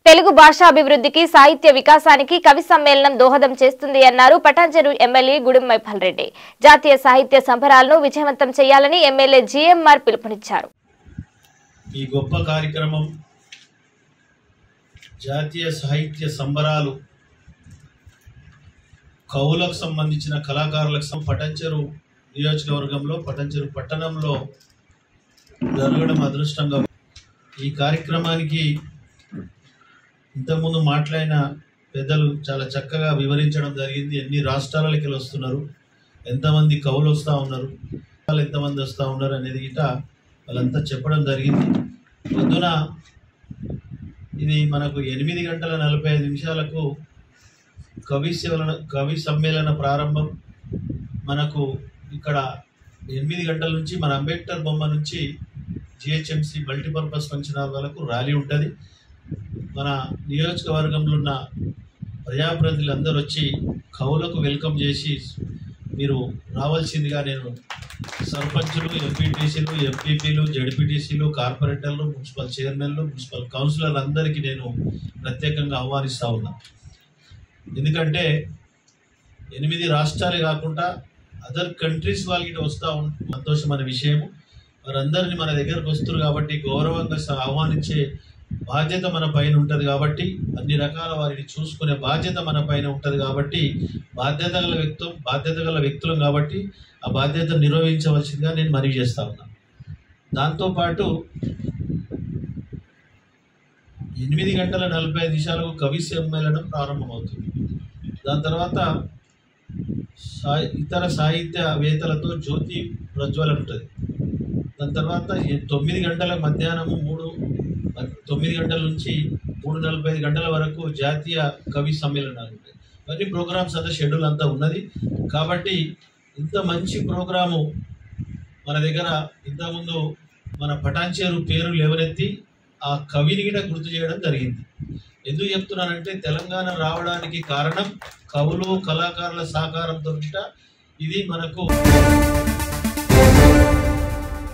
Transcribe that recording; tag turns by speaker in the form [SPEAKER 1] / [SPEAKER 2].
[SPEAKER 1] తెలుగు భాషాభివృద్ధికి సాహిత్య వికాసానికి కవి సమ్మేళనం దోహదం చేస్తుంది అన్నారు పటాంచెరు ఎమ్మెల్యే గుడిం మైపాల్ రెడ్డి జాతీయ సాహిత్య సంబరాలను విజయవంతం చేయాలని ఎమ్మెల్యే జీఎంఆర్ పిలుపునిచ్చారు
[SPEAKER 2] ఈ గొప్ప కార్యక్రమం జాతీయ సాహిత్య సంబరాలు కవులకు సంబంధించిన కళాకారులకు సం- పటంచెరు నియోజకవర్గంలో పటంచెరు పట్టణంలో జరగడం అదృష్టంగా ఈ కార్యక్రమానికి ఇంతకుముందు మాట్లాడిన పెద్దలు చాలా చక్కగా వివరించడం జరిగింది ఎన్ని రాష్ట్రాలకి వెళ్ళి వస్తున్నారు ఎంతమంది కవులు వస్తూ ఉన్నారు వాళ్ళు ఎంతమంది వస్తూ ఉన్నారు అనేది గిట వాళ్ళంతా చెప్పడం జరిగింది పొద్దున ఇది మనకు ఎనిమిది గంటల నలభై ఐదు నిమిషాలకు కవి సేవలన కవి సమ్మేళన ప్రారంభం మనకు ఇక్కడ ఎనిమిది గంటల నుంచి మన అంబేద్కర్ బొమ్మ నుంచి జిహెచ్ఎంసి మల్టీపర్పస్ ఫంక్షన్ హాల్ వరకు ర్యాలీ ఉంటుంది మన నియోజకవర్గంలో ఉన్న ప్రజాప్రతినిధులు అందరూ వచ్చి కవులకు వెల్కమ్ చేసి మీరు రావాల్సిందిగా నేను సర్పంచులు ఎంపీటీసీలు ఎంపీపీలు జడ్పీటీసీలు కార్పొరేటర్లు మున్సిపల్ చైర్మన్లు మున్సిపల్ కౌన్సిలర్లు అందరికీ నేను ప్రత్యేకంగా ఆహ్వానిస్తూ ఉన్నా ఎందుకంటే ఎనిమిది రాష్ట్రాలే కాకుండా అదర్ కంట్రీస్ వాళ్ళకి వస్తూ ఉం సంతోషమైన విషయము వారందరినీ మన దగ్గరకు వస్తారు కాబట్టి గౌరవంగా స- ఆహ్వానించే బాధ్యత మన పైన ఉంటుంది కాబట్టి అన్ని రకాల వారిని చూసుకునే బాధ్యత మన పైన ఉంటుంది కాబట్టి బాధ్యత గల వ్యక్తులు బాధ్యత గల వ్యక్తులం కాబట్టి ఆ బాధ్యత నిర్వహించవలసిందిగా నేను మనవి చేస్తా ఉన్నా దాంతోపాటు ఎనిమిది గంటల నలభై ఐదు నిమిషాలకు కవి సమ్మేళనం ప్రారంభమవుతుంది దాని తర్వాత సా ఇతర సాహిత్యవేత్తలతో జ్యోతి ప్రజ్వలన ఉంటుంది దాని తర్వాత ఈ తొమ్మిది గంటల మధ్యాహ్నము మూడు తొమ్మిది గంటల నుంచి మూడు నలభై ఐదు గంటల వరకు జాతీయ కవి సమ్మేళనాలు ఉంటాయి ఇవన్నీ ప్రోగ్రామ్స్ అంతా షెడ్యూల్ అంతా ఉన్నది కాబట్టి ఇంత మంచి ప్రోగ్రాము మన దగ్గర ఇంతకుముందు మన పటాన్చేరు పేరు లేవనెత్తి ఆ కవిని కూడా గుర్తు చేయడం జరిగింది ఎందుకు చెప్తున్నానంటే తెలంగాణ రావడానికి కారణం కవులు కళాకారుల సహకారంతో గిట ఇది మనకు